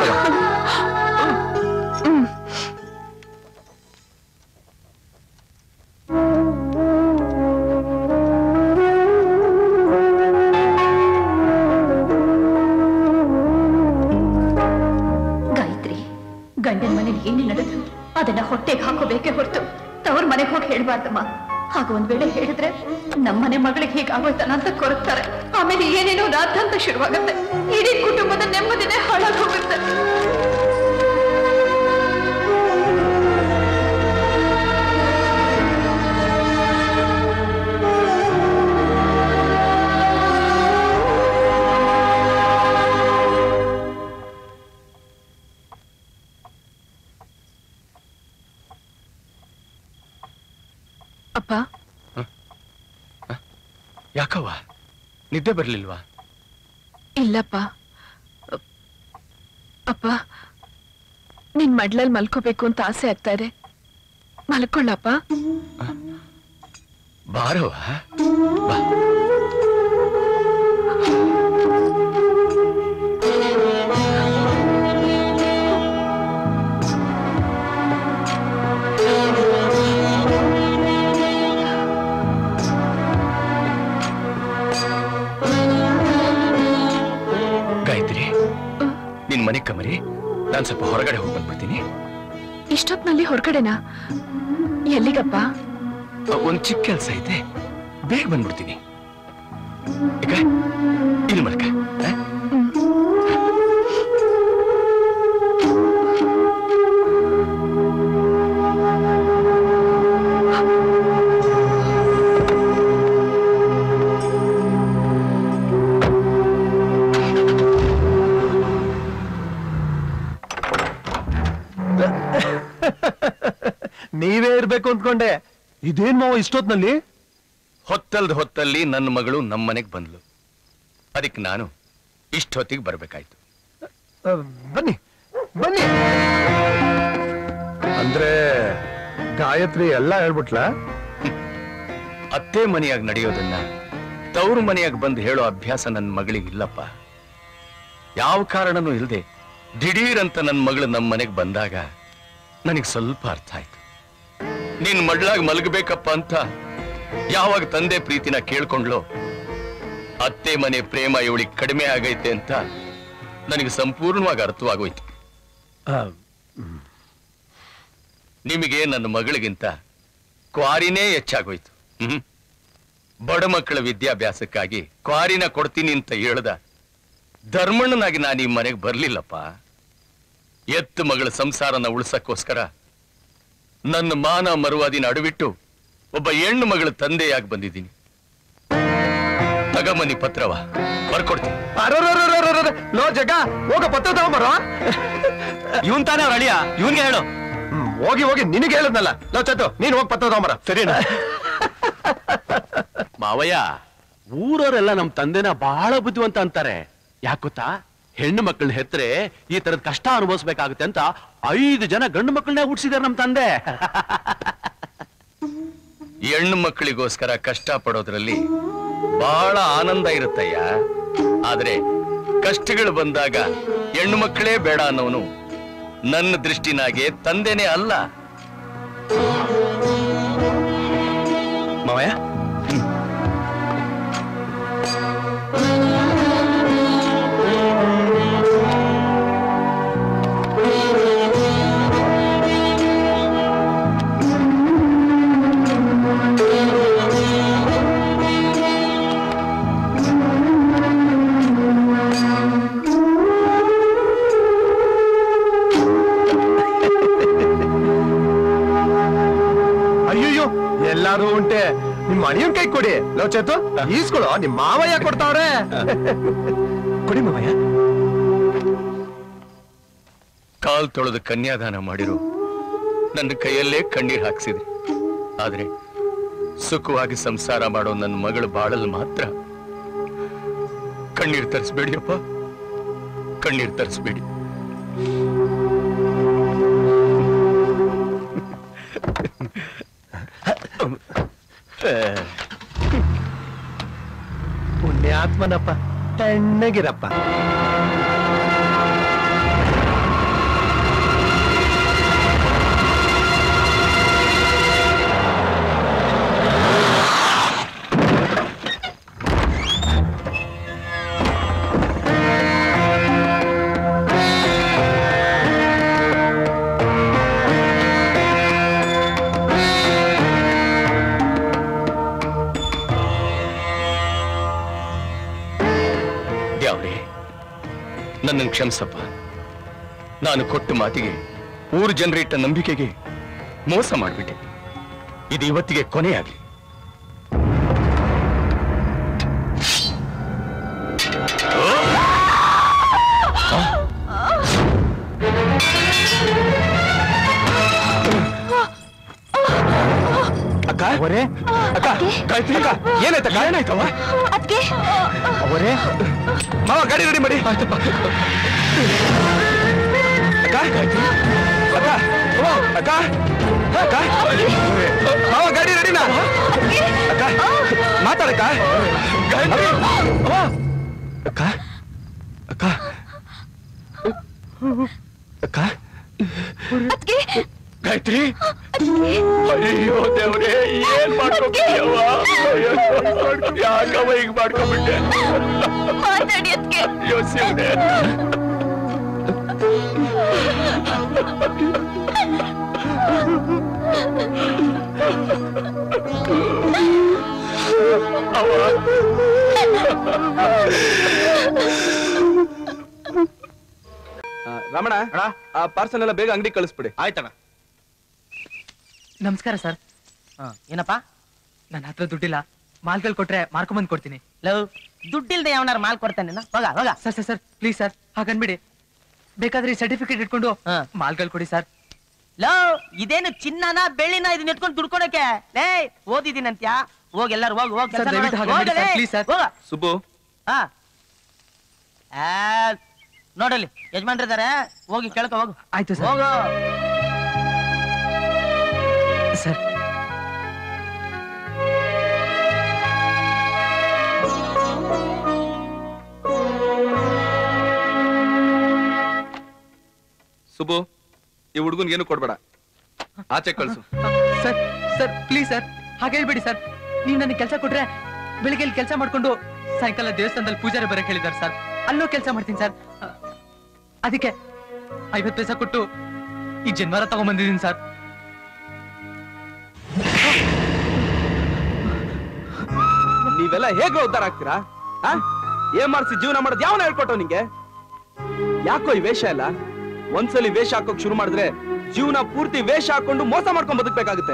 ಗಾಯತ್ರಿ ಗಂಡನ ಮನೇಲಿ ಏನೇ ನಡೆದ್ರು ಅದನ್ನ ಹೊಟ್ಟೆಗೆ ಹಾಕೋಬೇಕೇ ಹೊರತು ತವ್ರ ಮನೆಗೆ ಹೋಗಿ ಹೇಳ್ಬಾರ್ದಮ್ಮ ಹಾಗ ಒಂದ್ ವೇಳೆ ಹೇಳಿದ್ರೆ ನಮ್ಮನೆ ಮಗಳಿಗೆ ಹೀಗಾಗೋಯ್ತಾನ ಅಂತ ಕೊರಗ್ತಾರೆ ಆಮೇಲೆ ಏನೇನೋ ರಾಧಾಂತ ಶುರುವಾಗುತ್ತೆ ಇಡೀ ಕುಟುಂಬದ ನೆಮ್ಮದಿನೇ ಹಾಳಾಗಿ ಹೋಗುತ್ತೆ ಅಪ್ಪ ಯಾಕವ್ವ ನಿದ್ದೆ ಬರ್ಲಿಲ್ವಾ ಇಲ್ಲಪ್ಪ ಅಪ್ಪ ನಿನ್ ಮಡ್ಲಲ್ಲಿ ಮಲ್ಕೋಬೇಕು ಅಂತ ಆಸೆ ಆಗ್ತಾ ಇದೆ ಮಲ್ಕೊಳ್ಳಪ್ಪ ಬಾರವ್ವ ಬಾ ಗಾಯತ್ರಿ ನಿನ್ ಮನೆ ಕಮರಿ ನಾನ್ ಸ್ವಲ್ಪ ಹೊರಗಡೆ ಹೋಗಿ ಬಂದ್ಬಿಡ್ತೀನಿ ಇಷ್ಟೊತ್ನಲ್ಲಿ ಹೊರಗಡೆನಾ ಎಲ್ಲಿಗಪ್ಪ ಅ, ಒಂದ್ ಚಿಕ್ಕ ಕೆಲಸ ಐತೆ ಬೇಗ ಬಂದ್ಬಿಡ್ತೀನಿ ಈಗ ಇಲ್ಲಿ ಮಲ್ಕ ಆ? ನೀವೇ ಇರ್ಬೇಕು ಅಂದ್ಕೊಂಡೆ ಇದೇನ್ ಮಾವ ಇಷ್ಟೊತ್ನಲ್ಲಿ ಹೊತ್ತಲ್ದ ಹೊತ್ತಲ್ಲಿ ನನ್ನ ಮಗಳು ನಮ್ಮನೆಗ್ ಬಂದ್ಲು ಅದಕ್ಕೆ ನಾನು ಇಷ್ಟೊತ್ತಿಗೆ ಬರ್ಬೇಕಾಯ್ತು ಆ, ಬನ್ನಿ ಬನ್ನಿ ಅಂದ್ರೆ ಗಾಯತ್ರಿ ಎಲ್ಲ ಹೇಳ್ಬಿಟ್ಲಾ ಅತ್ತೆ ಮನೆಯಾಗ ನಡೆಯೋದನ್ನ ತವ್ರ ಮನೆಯಾಗ ಬಂದು ಹೇಳೋ ಅಭ್ಯಾಸ ನನ್ನ ಮಗಳಿಗೆ ಇಲ್ಲಪ್ಪ ಯಾವ ಕಾರಣನೂ ಇಲ್ಲದೆ ದಿಢೀರ್ ಅಂತ ನನ್ನ ಮಗಳು ನಮ್ಮ ಮನೆಗೆ ಬಂದಾಗ ನನಗೆ ಸ್ವಲ್ಪ ಅರ್ಥ ಆಯ್ತು ನಿನ್ ಮಡ್ಲಾಗ ಮಲಗಬೇಕಪ್ಪ ಅಂತ ಯಾವಾಗ ತಂದೆ ಪ್ರೀತಿನ ಕೇಳ್ಕೊಂಡ್ಲೋ ಅತ್ತೆ ಮನೆ ಪ್ರೇಮ ಇವಳಿಗೆ ಕಡಿಮೆ ಆಗೈತೆ ಅಂತ ನನಗೆ ಸಂಪೂರ್ಣವಾಗಿ ಅರ್ಥವಾಗೋಯ್ತು ಆ, ನಿಮಗೆ ನನ್ನ ಮಗಳಿಗಿಂತ ಕ್ವಾರಿನೇ ಹೆಚ್ಚಾಗೋಯ್ತು ಹ್ಮ್ ಬಡ ಮಕ್ಕಳ ವಿದ್ಯಾಭ್ಯಾಸಕ್ಕಾಗಿ ಕ್ವಾರಿನ ಕೊಡ್ತೀನಿ ಅಂತ ಹೇಳ್ದ ಧರ್ಮಣ್ಣನಾಗಿ ನಾನು ಈ ಮನೆಗೆ ಬರ್ಲಿಲ್ಲಪ್ಪ ಎತ್ತು ಮಗಳ ಸಂಸಾರನ ಉಳ್ಸಕ್ಕೋಸ್ಕರ ನನ್ನ ಮಾನ ಮರುವಾದಿನ ಅಡವಿಟ್ಟು ಒಬ್ಬ ಹೆಣ್ಣು ಮಗಳ ತಂದೆಯಾಗಿ ಬಂದಿದ್ದೀನಿ ತಗಮನಿ ಪತ್ರವ ಬರ್ಕೊಡ್ತೀನಿ ಅರರರರರರರ, ಲೋ ಜಗ ಹೋಗ ಪತ್ರ ತಗೊಂಬರೋ ಇವನ್ ತಾನೇ ಅವ್ರ ಅಳಿಯ ಇವನ್ಗೆ ಹೇಳು ಹ್ಮ್, ಹೋಗಿ ಹೋಗಿ ನಿನಗೆ ಹೇಳದ್ನಲ್ಲ ಲೋ ಚತ್ತು ನೀನ್ ಹೋಗಿ ಪತ್ರ ತಗೊಂಬರ ಸರಿನಾ ಮಾವಯ್ಯ ಊರವರೆಲ್ಲ ನಮ್ ತಂದೆನ ಬಹಳ ಬುದ್ಧಿವಂತ ಅಂತಾರೆ ಯಾಕೊತ್ತಾ ಹೆಣ್ಣು ಮಕ್ಕಳನ್ನ ಹೆತ್ತರೆ ಈ ತರದ ಕಷ್ಟ ಅನುಭವಿಸ್ಬೇಕಾಗುತ್ತೆ ಅಂತ ಐದು ಜನ ಗಂಡು ಮಕ್ಕಳನ್ನೇ ಹುಟ್ಟಿಸಿದಾರೆ ನಮ್ ತಂದೆ ಹೆಣ್ಣು ಮಕ್ಕಳಿಗೋಸ್ಕರ ಕಷ್ಟ ಪಡೋದ್ರಲ್ಲಿ ಬಹಳ ಆನಂದ ಇರುತ್ತಯ್ಯ ಆದ್ರೆ ಕಷ್ಟಗಳು ಬಂದಾಗ ಹೆಣ್ಣು ಮಕ್ಕಳೇ ಬೇಡ ಅನ್ನೋನು ನನ್ನ ದೃಷ್ಟಿನಾಗೆ ತಂದೆನೇ ಅಲ್ಲ ಮಾವಯ್ಯ ಅಯ್ಯಯ್ಯೋ ಎಲ್ಲಾರು ಉಂಟೆ ನಿಮ್ ಅಣಿಯನ್ ಕೈ ಕೊಡಿ ಲೋ ಚೇತು ಈಸ್ಕೊಳು ನಿಮ್ ಮಾವಯ್ಯ ಕೊಡ್ತಾವ್ರೆ ಕೊಡಿ ಮಾವಯ್ಯ ಕಾಲ್ ತೊಳೆದು ಕನ್ಯಾದಾನ ಮಾಡಿರು ನನ್ನ ಕೈಯಲ್ಲೇ ಕಣ್ಣೀರ್ ಹಾಕ್ಸಿದ್ರಿ ಆದ್ರೆ ಸುಖವಾಗಿ ಸಂಸಾರ ಮಾಡೋ ನನ್ನ ಮಗಳು ಬಾಳಲ್ ಮಾತ್ರ ಕಣ್ಣೀರ್ ತರಿಸ್ಬೇಡಿಯಪ್ಪ ಕಣ್ಣೀರ್ ತರಿಸ್ಬೇಡಿ ಪುಣ್ಯಾತ್ಮನಪ್ಪ ತಣ್ಣಗಿರಪ್ಪ ದ್ಯಾವ್ರೆ ನನ್ನನ್ನು ಕ್ಷಮಿಸಪ್ಪ ನಾನು ಕೊಟ್ಟ ಮಾತಿಗೆ ಊರು ಜನರಿಟ್ಟ ನಂಬಿಕೆಗೆ ಮೋಸ ಮಾಡಿಬಿಟ್ಟೆ ಇದು ಇವತ್ತಿಗೆ ಕೊನೆಯಾಗಲಿ ಅಕ್ಕ ಅವರೇ ಅಕ್ಕ ಗಾಯತ್ರಿ ಅಕ್ಕ ಏನಾಯ್ತಕ್ಕ ಏನಾಯ್ತವ ಅದ್ಕೆ ಅವರೇ ಮಾವ ಗಾಡಿ ರೆಡಿ ಮಾಡಿ ಆಯ್ತಪ್ಪ ಅಕ್ಕ ಗಾಯತ್ರಿ ಅಕ್ಕ ಓ, ಅಕ್ಕ ಅಕ್ಕ ಮಾವ ಗಾಡಿ ರೆಡಿನಾ ಅಕ್ಕ ಮಾತಾಡಕ್ಕ ಗಾಯತ್ರಿ ಅವ್ವ. ಅಕ್ಕ ಅಕ್ಕ ಅಕ್ಕ ಅದ್ಕೆ ಗಾಯತ್ರಿ ಅಯ್ಯೋ ದೇವ್ರೆ ಏನ್ ಮಾಡ್ಕೊಂಡ್ಬಿಟ್ಟಿಯವ್ವ ಯಾಕವ್ವ ಹಿಂಗ್ ಮಾಡ್ಕೊಂಡ್ಬಿಟ್ಟೆ ಮಾತಾಡಿ ಅದ್ಕೆ ಅಯ್ಯೋ ಶಿವನೇ ಆ, ರಮಣ ಆ ಪಾರ್ಸಲ್ ಎಲ್ಲ ಬೇಗ ಅಂಗಡಿ ಕಳಿಸ್ಬಿಡಿ ಆಯ್ತಣ್ಣ ನಮಸ್ಕಾರ ಸರ್ ಏನಪ್ಪ ನನ್ನ ಹತ್ರ ದುಡ್ಡಿಲ್ಲ ಮಾಲ್ಗಳು ಕೊಟ್ರೆ ಮಾರ್ಕೊಂಬಂದ್ ಕೊಡ್ತೀನಿ ಲವ್ ದುಡ್ಡಿಲ್ದೆ ಯಾವನಾರು ಮಾಲ್ ಕೊಡ್ತಾನೆ ಹೋಗ ಹೋಗ sir sir sir please sir ಹಾಗನ್ಬಿಡಿ ಬೇಕಾದ್ರೆ ಸರ್ಟಿಫಿಕೇಟ್ ಇಟ್ಕೊಂಡು ಹಾ. ಮಾಲ್ಗಳು ಕೊಡಿ ಸರ್ ಲವ್ ಇದೇನು ಚಿನ್ನನ ಬೆಳ್ಳಿನ ಇದನ್ನ ಎತ್ಕೊಂಡು ದುಡ್ಕೊಡಕ್ಕೆ ಲೇ ಓದಿದ್ದೀನಂತ್ಯಾ ಹೋಗ್ ಎಲ್ಲಾರು ಹೋಗ್ ಹೋಗ್ ಸರ್, ದಯವಿಟ್ಟು ಹಾಗೆ ಮಾಡಿ ಸರ್, please, sir. ಹೋಗ ಸುಬ್ಬು ಹಾ ಆ, ನೋಡಲ್ಲಿ ಯಜಮಾನ್ರಿದ್ದಾರೆ ಹೋಗಿ ಕೇಳ್ಕೊ ಹೋಗು ಆಯ್ತು ಸರ್ ಹೋಗು ಸರ್ ಸುಬ್ಬು ಈ ಹುಡುಗನ್ ಏನು ಕೊಡ್ಬೇಡ ಆಚೆ ಕಳ್ಸು ಸರ್ ಸರ್ ಪ್ಲೀಸ್ ಸರ್ ಹಾಗೆ ಹೇಳ್ಬೇಡಿ ಸರ್ ನೀವು ನನಗೆ ಕೆಲಸ ಕೊಟ್ರೆ ಬೆಳಿಗ್ಗೆ ಇಲ್ಲಿ ಕೆಲಸ ಮಾಡ್ಕೊಂಡು ಸಾಯಂಕಾಲ ದೇವಸ್ಥಾನದಲ್ಲಿ ಪೂಜಾರಿ ಬರಕ್ ಹೇಳಿದಾರೆ ಸರ್ ಅಲ್ಲೂ ಕೆಲಸ ಮಾಡ್ತೀನಿ ಸರ್ ಅ, ಅದಕ್ಕೆ ಐವತ್ತು ಪೈಸಾ ಕೊಟ್ಟು ಈ ಜನ್ವಾರ ತಗೊಂಡ್ಬಂದಿದ್ದೀನಿ ಸರ್ ನೀವೆಲ್ಲ ಹೇಗೆ ಉದ್ಧಾರ ಆಗ್ತೀರಾ ಆ? ಏನ್ ಮಾಡ್ಸಿ ಜೀವನ ಮಾಡೋದು ಯಾವನ ಹೇಳ್ಕೊಟ್ಟವ್ ನಿಂಗೆ ಯಾಕೋ ಈ ವೇಷ ಎಲ್ಲ ಒಂದ್ಸಲಿ ವೇಷ ಹಾಕೋಕ್ ಶುರು ಮಾಡಿದ್ರೆ ಜೀವನ ಪೂರ್ತಿ ವೇಷ ಹಾಕೊಂಡು ಮೋಸ ಮಾಡ್ಕೊಂಡ್ ಬದುಕ್ಬೇಕಾಗುತ್ತೆ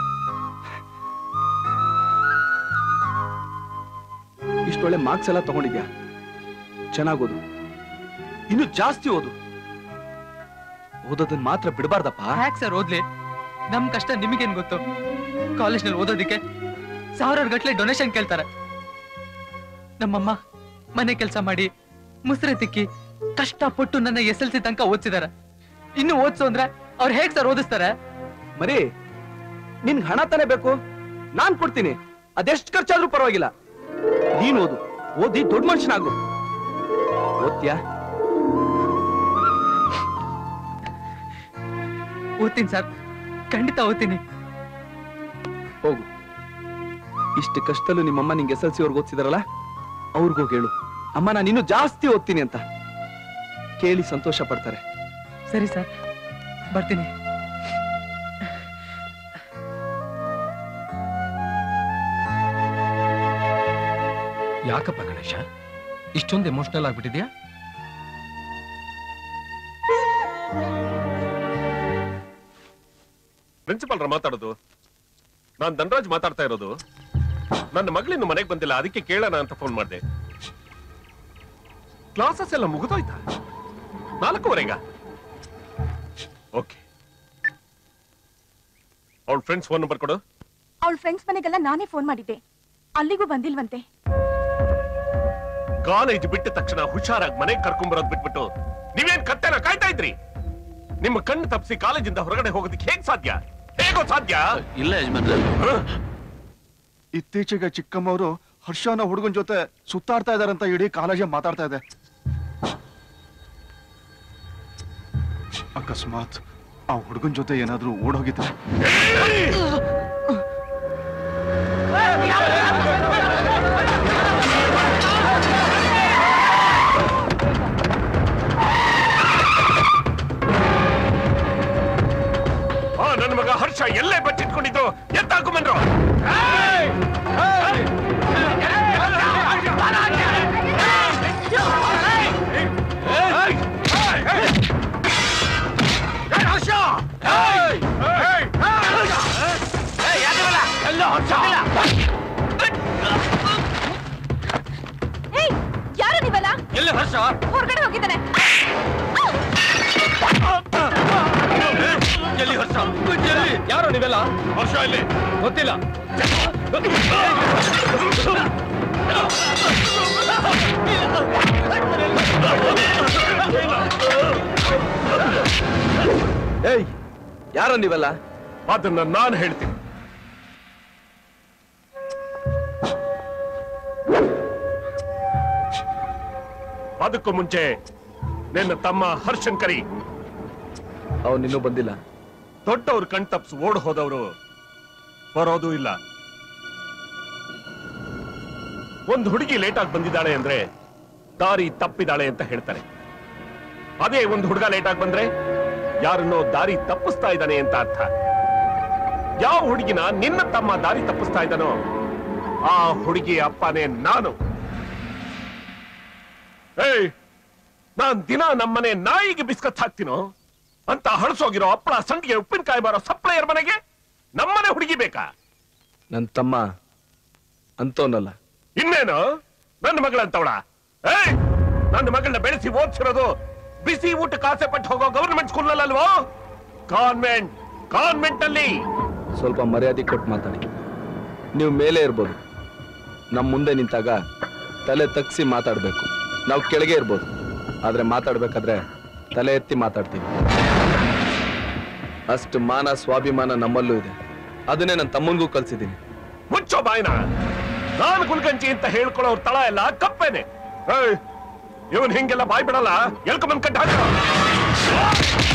ಇಷ್ಟೊಳ್ಳೆ ಮಾರ್ಕ್ಸ್ ಎಲ್ಲ ತಗೊಂಡಿದ್ಯಾ ಚೆನ್ನಾಗ್ ಓದು ಇನ್ನು ಜಾಸ್ತಿ ಓದು ಓದೋದನ್ನ ಮಾತ್ರ ಬಿಡಬಾರ್ದಪ್ಪ ಹ್ಯಾಕ್ ಸರ್ ಓದ್ಲಿ ನಮ್ ಕಷ್ಟ ನಿಮಗೇನ್ ಗೊತ್ತು ಕಾಲೇಜ್ನಲ್ಲಿ ಓದೋದಿಕ್ಕೆ ಸಾವಿರಾರು ಗಟ್ಲೆ ಡೊನೇಷನ್ ಕೇಳ್ತಾರೆ ನಮ್ಮಮ್ಮ ಮನೆ ಕೆಲಸ ಮಾಡಿ ಮುಸ್ರೆ ತಿಕ್ಕಿ ಕಷ್ಟಪಟ್ಟು ನನ್ನ ಎಸ್ ಎಲ್ ಸಿ ತನಕ ಓದಿಸಿದಾರೆ ಇನ್ನು ಓದ್ಸು ಅಂದ್ರೆ ಅವ್ರು ಹೇಗ್ ಸರ್ ಓದಿಸ್ತಾರೆ ಮರಿ ನಿನ್ ಹಣ ತಾನೇ ಬೇಕು ನಾನ್ ಕೊಡ್ತೀನಿ ಅದೆಷ್ಟು ಖರ್ಚಾದ್ರೂ ಪರವಾಗಿಲ್ಲ ನೀನ್ ಓದು ಓದಿ ದೊಡ್ಡ ಮನುಷ್ಯನಾಗು ಓದ್ತ್ಯಾ ಓದ್ತೀನಿ ಸರ್ ಖಂಡಿತ ಓದ್ತೀನಿ ಹೋಗು ಇಷ್ಟು ಕಷ್ಟದಲ್ಲೂ ನಿಮ್ಮಮ್ಮ ನಿಂಗೆ ಎಸ್ ಎಲ್ ಸಿ ಅವ್ರಿಗೆ ಓದ್ಸಿದಾರಲ್ಲ ಅವ್ರಿಗೋಗಿ ಹೇಳು ಅಮ್ಮ ನಾನು ಇನ್ನೂ ಜಾಸ್ತಿ ಓದ್ತೀನಿ ಅಂತ ಕೇಳಿ ಸಂತೋಷ ಪಡ್ತಾರೆ ಸರಿ ಸರ್ ಬರ್ತೀನಿ ಯಾಕಪ್ಪ ಗಣೇಶ ಇಷ್ಟೊಂದು ಎಮೋಷನಲ್ ಆಗ್ಬಿಟ್ಟಿದ್ಯಾ ಪ್ರಿನ್ಸಿಪಾಲ್ರ ಮಾತಾಡೋದು ನಾನ್ ಧನರಾಜ್ ಮಾತಾಡ್ತಾ ಇರೋದು ನನ್ನ ಮಗಳಿನ್ನು ಮನೆಗೆ ಬಂದಿಲ್ಲ ಅದಕ್ಕೆ ಕೇಳೋಣ ಅಂತ ಫೋನ್ ಮಾಡಿದೆ ಕ್ಲಾಸಸ್ ಎಲ್ಲ ಮುಗಿದೋಯ್ತಾ ನಾಲ್ಕೂವರೆಗ ಓಕೆ ಅವಳ ಫ್ರೆಂಡ್ಸ್ ಫೋನ್ ನಂಬರ್ ಕೊಡು ಅವಳ ಫ್ರೆಂಡ್ಸ್ ಮನೆಗೆಲ್ಲ ನಾನೇ ಫೋನ್ ಮಾಡಿದ್ದೆ ಅಲ್ಲಿಗೂ ಬಂದಿಲ್ವಂತೆ ಕಾಲೇಜ್ ಬಿಟ್ಟ ತಕ್ಷಣ ಹುಷಾರಾಗಿ ಮನೆಗೆ ಕರ್ಕೊಂಡ್ ಬಿಟ್ಬಿಟ್ಟು ನೀವೇನ್ ಕತ್ತೆನ ಕಾಯ್ತಾ ಇದ್ರಿ ನಿಮ್ಮ ಕಣ್ಣು ತಪ್ಪಿಸಿ ಕಾಲೇಜಿಂದ ಹೊರಗಡೆ ಹೋಗೋದಕ್ಕೆ ಹೇಗ್ ಸಾಧ್ಯ ಹೇಗೋ ಸಾಧ್ಯ ಇಲ್ಲ ಯಜಮಾನ್ರೆ ಇತ್ತೀಚೆಗೆ ಚಿಕ್ಕಮ್ಮವರು ಹರ್ಷನ ಹುಡುಗನ ಜೊತೆ ಸುತ್ತಾಡ್ತಾ ಇದಾರಂತ ಇಡೀ ಕಾಲೇಜೇ ಮಾತಾಡ್ತಾ ಇದೆ ಅಕಸ್ಮಾತ್ ಆ ಹುಡುಗನ ಜೊತೆ ಏನಾದ್ರೂ ಓಡೋಗಿದ್ರೆ ಆ ನನ್ನ ಮಗ ಹರ್ಷ ಎಲ್ಲೇ ಬಚ್ಚಿಟ್ಕೊಂಡಿದ್ರು ಎತ್ತಾಕೊಂಬಂದ್ರು ಏಯ್ ಯಾರು ನೀವಲ್ಲ ಎಲ್ಲ ಹರ್ಷ ಹೊರಗಡೆ ಹೋಗಿದ್ದಾನೆ ಎಲ್ಲಿ ಹರ್ಷ ಎಲ್ಲಿ ಯಾರು ನೀವೆಲ್ಲ ಹರ್ಷ ಇಲ್ಲಿ ಗೊತ್ತಿಲ್ಲ ಏಯ್ ಯಾರೋ ನೀವೆಲ್ಲ ಅದನ್ನ ನಾನು ಹೇಳ್ತೀನಿ ಅದಕ್ಕೂ ಮುಂಚೆ ನಿನ್ನ ತಮ್ಮ ಹರ್ಷಂಕರಿ ಅವನಿನ್ನೂ ಬಂದಿಲ್ಲ ದೊಡ್ಡವ್ರು ಕಣ್ ತಪ್ಪಿಸಿ ಓಡ್ ಹೋದವರು ಬರೋದು ಇಲ್ಲ ಒಂದು ಹುಡುಗಿ ಲೇಟ್ ಆಗಿ ಬಂದಿದ್ದಾಳೆ ಅಂದ್ರೆ ದಾರಿ ತಪ್ಪಿದಾಳೆ ಅಂತ ಹೇಳ್ತಾರೆ ಅದೇ ಒಂದು ಹುಡುಗ ಲೇಟ್ ಆಗಿ ಬಂದ್ರೆ ಯಾರನ್ನೋ ದಾರಿ ತಪ್ಪಿಸ್ತಾ ಇದ್ದಾನೆ ಅಂತ ಅರ್ಥ ಯಾವ ಹುಡುಗಿನ ನಿನ್ನ ತಮ್ಮ ದಾರಿ ತಪ್ಪಿಸ್ತಾ ಇದ್ದಾನೋ ಆ ಹುಡುಗಿ ಅಪ್ಪನೇ ನಾನು ಏಯ್ ನಾನ್ ದಿನ ನಮ್ಮನೆ ನಾಯಿಗೆ ಬಿಸ್ಕತ್ ಹಾಕ್ತೀನೋ ಅಂತ ಹಳಸೋಗಿರೋ ಹಪ್ಪಳ ಸಂಡಿಗೆ ಉಪ್ಪಿನಕಾಯಿ ಬಾರೋ ಸಪ್ಲೈಯರ್ ಮನೆಗೆ ನಮ್ಮನೆ ಹುಡುಗಿ ಬೇಕಾ ನನ್ನ ತಮ್ಮ ಅಂತವನಲ್ಲ ಇನ್ನೇನು ನನ್ನ ಮಗಳಂತವಳ ಏಯ್ ನನ್ನ ಮಗಳನ್ನ ಬೆಳೆಸಿ ಓದ್ಸಿರೋದು ಬಿಸಿ ಊಟಕ್ಕೆ ಆಸೆ ಪಟ್ಟು ಹೋಗೋ ಗವರ್ಮೆಂಟ್ ಸ್ಕೂಲ್ ಅಲ್ವೋ ಕಾನ್ವೆಂಟ್ ಕಾನ್ವೆಂಟ್ ಅಲ್ಲಿ ಸ್ವಲ್ಪ ಮರ್ಯಾದೆ ಕೊಟ್ಟು ಮಾತಾಡಿ ನೀವು ಮೇಲೆ ಇರ್ಬೋದು ನಮ್ಮ ಮುಂದೆ ನಿಂತಾಗ ತಲೆ ತಗ್ಸಿ ಮಾತಾಡಬೇಕು ನಾವು ಕೆಳಗೆ ಇರ್ಬೋದು ಆದ್ರೆ ಮಾತಾಡ್ಬೇಕಾದ್ರೆ ತಲೆ ಎತ್ತಿ ಮಾತಾಡ್ತೀವಿ ಅಷ್ಟು ಮಾನ ಸ್ವಾಭಿಮಾನ ನಮ್ಮಲ್ಲೂ ಇದೆ ಅದನ್ನೇ ನನ್ನ ತಮ್ಮನಿಗೂ ಕಲ್ಸಿದ್ದೀನಿ ಮುಚ್ಚೋ ಬಾಯ್ನ ನಾನು ಗುಲ್ಗಂಜಿ ಅಂತ ಹೇಳ್ಕೊಳ್ಳೋರ್ ತಳ ಎಲ್ಲ ಕಪ್ಪೇನೆ ಏಯ್ ಇವನ್ ಹಿಂಗೆಲ್ಲ ಬಾಯ್ ಬಿಡಲ್ಲ ಎಳ್ಕೊಂಬಂದ್ ಕಟ್ಟ ಹಾಕ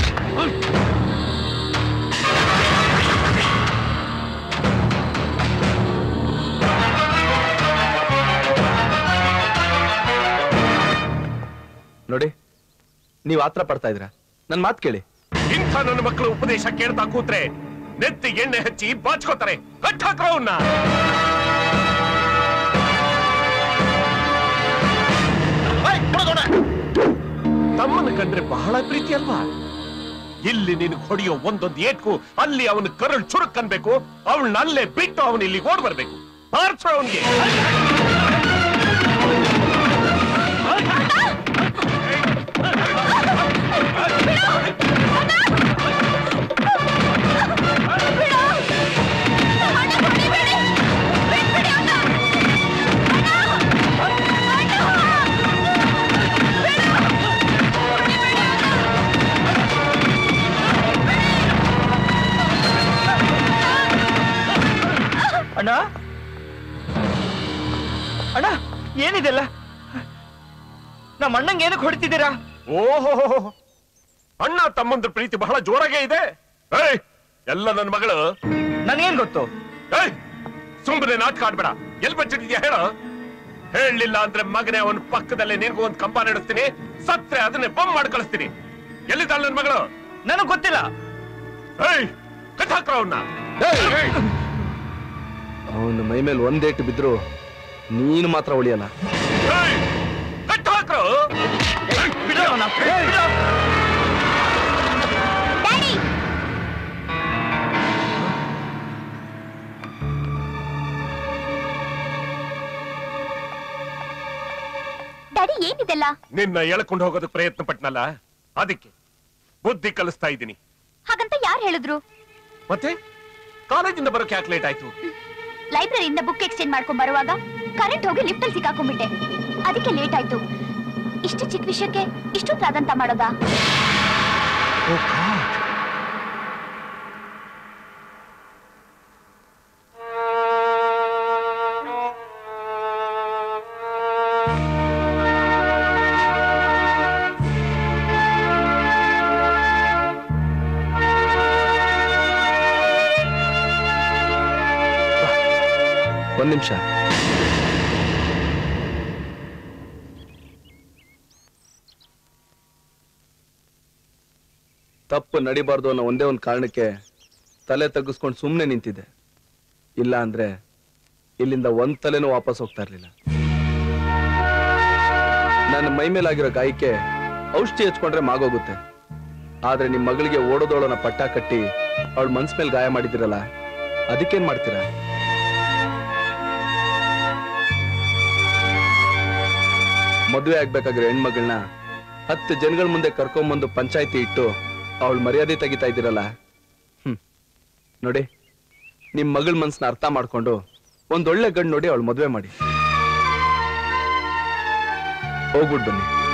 ನೋಡಿ ನೀವು ಆತ್ರ ಪಡ್ತಾ ಇದ್ದೀರಾ ನನ್ನ ಮಾತು ಕೇಳಿ ಇಂಥ ನನ್ನ ಮಕ್ಕಳು ಉಪದೇಶ ಕೇಳ್ತಾ ಕೂತ್ರೆ ನೆತ್ತಿ ಎಣ್ಣೆ ಹಚ್ಚಿ ಬಾಚ್ಕೋತಾರೆ ಕಟ್ ಹಾಕ್ರೋ ಅವ್ನ ತಮ್ಮನ ಕಂಡ್ರೆ ಬಹಳ ಪ್ರೀತಿ ಅಲ್ವಾ ಇಲ್ಲಿ ನಿನಗೆ ಹೊಡೆಯೋ ಒಂದೊಂದು ಏಟ್ಕು ಅಲ್ಲಿ ಅವನ ಕರಳು ಚುರುಕ್ ಅನ್ಬೇಕು ಅವಳನ್ನ ಅಲ್ಲೇ ಬಿಟ್ಟು ಅವನು ಇಲ್ಲಿ ಓಡ್ ಬರ್ಬೇಕು ಪಾರ್ಸೋ ಅವನಿಗೆ ಅಣ್ಣ ಅಣ್ಣ ಏನಿದೆಲ್ಲ ನಮ್ಮ ಅಣ್ಣಂಗೆ ಏನಕ್ಕೆ ಹೊಡಿತಿದ್ದೀರಾ ಓಹೋ ಅಣ್ಣ ತಮ್ಮಂದ್ರ ಪ್ರೀತಿ ಬಹಳ ಜೋರಾಗೇ ಇದೆ ಏಯ್ ಎಲ್ಲ ನನ್ನ ಮಗಳು ನನಗೇನ್ ಗೊತ್ತು ಏಯ್ ಸುಮ್ಮನೆ ನಾಟಕ ಆಡ್ಬೇಡ ಎಲ್ ಬಚ್ಚಿಟ್ಟಿದ್ಯಾ ಹೇಳ ಹೇಳಲಿಲ್ಲ ಅಂದ್ರೆ ಮಗನೇ ಅವನ ಪಕ್ಕದಲ್ಲೇ ನಿನ್ಗೂ ಒಂದು ಕಂಪ ನಡೆಸ್ತೀನಿ ಸತ್ರೆ ಅದನ್ನೇ ಬಂದ್ ಮಾಡಿ ಕಳಿಸ್ತೀನಿ ಎಲ್ಲಿದ್ದಾಳೆ ನನ್ನ ಮಗಳು ನನಗ್ ಗೊತ್ತಿಲ್ಲ ಏಯ್ ಕಟ್ ಹಾಕ್ರ ಅವನ್ನ ಅವನ ಮೈ ಮೇಲೆ ಒಂದೇಟು ಬಿದ್ರು ನೀನು ಮಾತ್ರ ಉಳಿಯಲ್ಲ ಕಟ್ ಹಾಕ್ರು ಡ್ಯಾಡಿ ಏನಿದೆಲ್ಲ ನಿನ್ನ ಎಳ್ಕೊಂಡು ಹೋಗೋದಕ್ಕೆ ಪ್ರಯತ್ನ ಪಟ್ನಲ್ಲ ಅದಕ್ಕೆ ಬುದ್ಧಿ ಕಲಿಸ್ತಾ ಇದ್ದೀನಿ ಹಾಗಂತ ಯಾರು ಹೇಳಿದ್ರು ಮತ್ತೆ ಕಾಲೇಜಿಂದ ಬರೋಕೆ ಯಾಕೆ ಲೇಟ್ ಆಯ್ತು ಲೈಬ್ರರಿಯಿಂದ ಬುಕ್ ಎಕ್ಸ್ಚೇಂಜ್ ಮಾಡ್ಕೊಂಡ್ ಬರುವಾಗ ಕರೆಂಟ್ ಹೋಗಿ ಲಿಫ್ಟ್ ಅಲ್ಲಿ ಸಿಕ್ಕಾಕೊಂಡ್ಬಿಟ್ಟೆ ಅದಕ್ಕೆ ಲೇಟ್ ಆಯ್ತು ಇಷ್ಟು ಚಿಕ್ಕ ವಿಷಯಕ್ಕೆ ಇಷ್ಟು ಪ್ರಾದಂತ ಮಾಡೋದಾ ಒಂದ್ ನಿಮಿಷ ತಪ್ಪು ನಡಿಬಾರ್ದು ಅನ್ನೋ ಒಂದೇ ಒಂದು ಕಾರಣಕ್ಕೆ ತಲೆ ತಗ್ಗಿಸ್ಕೊಂಡು ಸುಮ್ಮನೆ ನಿಂತಿದ್ದೆ ಇಲ್ಲ ಅಂದ್ರೆ ಇಲ್ಲಿಂದ ಒಂದ್ ತಲೆನೂ ವಾಪಸ್ ಹೋಗ್ತಾ ಇರ್ಲಿಲ್ಲ ನನ್ನ ಮೈ ಮೇಲಾಗಿರೋ ಗಾಯಕ್ಕೆ ಔಷಧಿ ಹಚ್ಕೊಂಡ್ರೆ ಮಾಗೋಗುತ್ತೆ ಆದ್ರೆ ನಿಮ್ ಮಗಳಿಗೆ ಓಡೋದೋಳನ ಪಟ್ಟ ಕಟ್ಟಿ ಅವಳ ಮನ್ಸ್ ಮೇಲೆ ಗಾಯ ಮಾಡಿದಿರಲ್ಲ ಅದಕ್ಕೇನ್ ಮಾಡ್ತೀರಾ ಮದುವೆ ಆಗ್ಬೇಕಾಗಿರೋ ಹೆಣ್ಮಗಳನ್ನ ಹತ್ತು ಜನಗಳ ಮುಂದೆ ಕರ್ಕೊಂಬಂದು ಪಂಚಾಯತಿ ಇಟ್ಟು ಅವಳ ಮರ್ಯಾದೆ ತೆಗಿತಾ ಇದ್ದೀರಲ್ಲ ಹ್ಮ್ ನೋಡಿ ನಿಮ್ ಮಗಳ ಮನ್ಸನ್ನ ಅರ್ಥ ಮಾಡ್ಕೊಂಡು ಒಂದೊಳ್ಳೆ ಗಂಡು ನೋಡಿ ಅವಳು ಮದುವೆ ಮಾಡಿ ಹೋಗ್ಬಿಟ್ ಬನ್ನಿ